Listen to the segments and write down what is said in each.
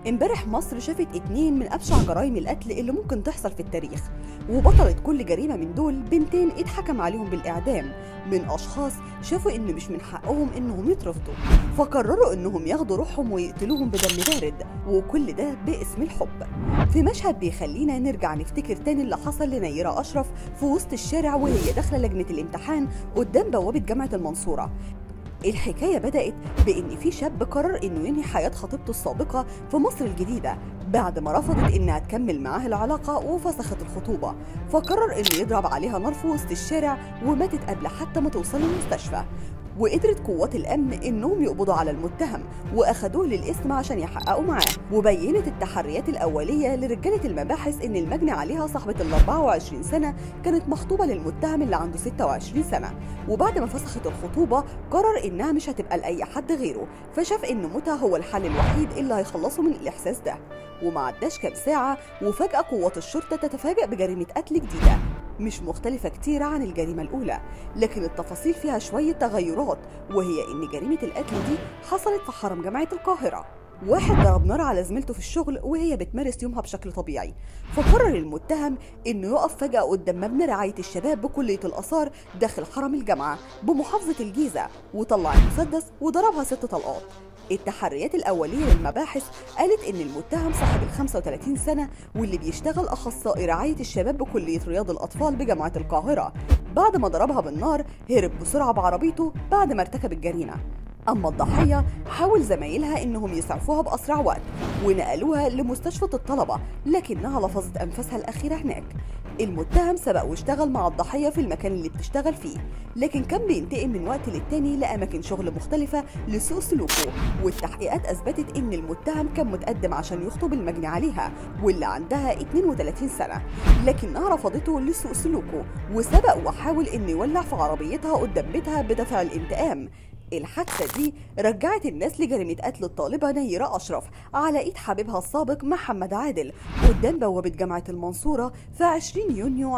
امبارح مصر شافت اتنين من ابشع جرائم القتل اللي ممكن تحصل في التاريخ وبطلت كل جريمه من دول بنتين اتحكم عليهم بالاعدام من اشخاص شافوا ان مش من حقهم انهم يترفضوا فقرروا انهم ياخدوا روحهم ويقتلوهم بدم بارد وكل ده باسم الحب في مشهد بيخلينا نرجع نفتكر تاني اللي حصل لنيرة اشرف في وسط الشارع وهي داخله لجنه الامتحان قدام بوابه جامعه المنصوره الحكايه بدات بان في شاب قرر انه ينهي حياه خطيبته السابقه في مصر الجديده بعد ما رفضت انها تكمل معاه العلاقه وفسخت الخطوبه فقرر انه يضرب عليها نار في وسط الشارع وماتت قبل حتى ما توصل المستشفى وقدرت قوات الامن انهم يقبضوا على المتهم واخدوه للاسم عشان يحققوا معاه وبينت التحريات الاوليه لرجاله المباحث ان المجني عليها صاحبه ال 24 سنه كانت مخطوبه للمتهم اللي عنده 26 سنه وبعد ما فسخت الخطوبه قرر انها مش هتبقى لاي حد غيره فشاف ان موتها هو الحل الوحيد اللي هيخلصه من الاحساس ده وما عداش كام ساعه وفجاه قوات الشرطه تتفاجأ بجريمه قتل جديده مش مختلفة كتير عن الجريمة الأولى لكن التفاصيل فيها شوية تغيرات وهي إن جريمة القتل دي حصلت في حرم جامعة القاهرة واحد ضرب نار على زميلته في الشغل وهي بتمارس يومها بشكل طبيعي فقرر المتهم انه يقف فجأة قدام مبنى رعاية الشباب بكلية الآثار داخل حرم الجامعة بمحافظة الجيزة وطلع المسدس وضربها ست طلقات التحريات الأولية للمباحث قالت إن المتهم صاحب ال 35 سنة واللي بيشتغل أخصائي رعاية الشباب بكلية رياض الأطفال بجامعة القاهرة بعد ما ضربها بالنار هرب بسرعة بعربيته بعد ما ارتكب الجريمة أما الضحية حاول زمايلها إنهم يسعفوها بأسرع وقت ونقلوها لمستشفى الطلبة لكنها لفظت أنفاسها الأخيرة هناك المتهم سبق واشتغل مع الضحية في المكان اللي بتشتغل فيه لكن كان بينتقل من وقت للتاني لأماكن شغل مختلفة لسوء سلوكه والتحقيقات أثبتت إن المتهم كان متقدم عشان يخطب المجني عليها واللي عندها 32 سنة لكنها رفضته لسوء سلوكه وسبق وحاول إنه يولع في عربيتها قدام بيتها بدافع الانتقام الحادثة دي رجعت الناس لجريمة قتل الطالبة نيرة أشرف على إيد حبيبها السابق محمد عادل قدام بوابة جامعة المنصورة في 20 يونيو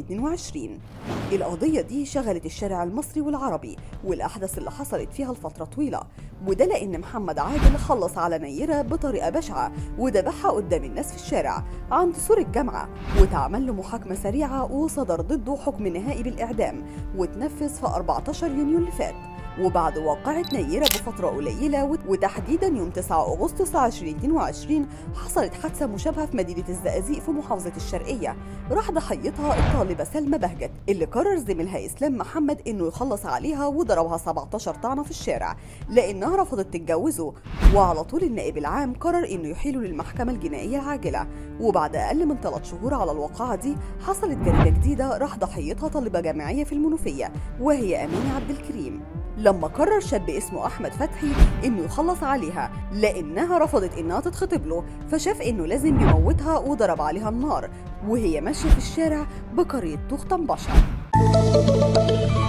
2022 القضية دي شغلت الشارع المصري والعربي والأحداث اللي حصلت فيها لفترة طويلة وده لأن محمد عادل خلص على نيرة بطريقة بشعة وذبحها قدام الناس في الشارع عند سور الجامعة واتعمل له محاكمة سريعة وصدر ضده حكم نهائي بالإعدام وتنفذ في 14 يونيو اللي فات وبعد واقعة نيرة بفترة قليلة وتحديدا يوم 9 أغسطس 2022 حصلت حادثة مشابهة في مدينة الزقازيق في محافظة الشرقية راح ضحيتها الطالبة سلمى بهجت اللي قرر زميلها إسلام محمد إنه يخلص عليها وضربها 17 طعنة في الشارع لأنها رفضت تتجوزه وعلى طول النائب العام قرر إنه يحيله للمحكمة الجنائية العاجلة وبعد أقل من 3 شهور على الواقعة دي حصلت جريمة جديدة راح ضحيتها طالبة جامعية في المنوفية وهي أمينة عبد الكريم لما قرر شاب اسمه احمد فتحي انه يخلص عليها لانها رفضت انها تتخطب له فشاف انه لازم يموتها وضرب عليها النار وهي ماشيه في الشارع بقريه توخ طنبشه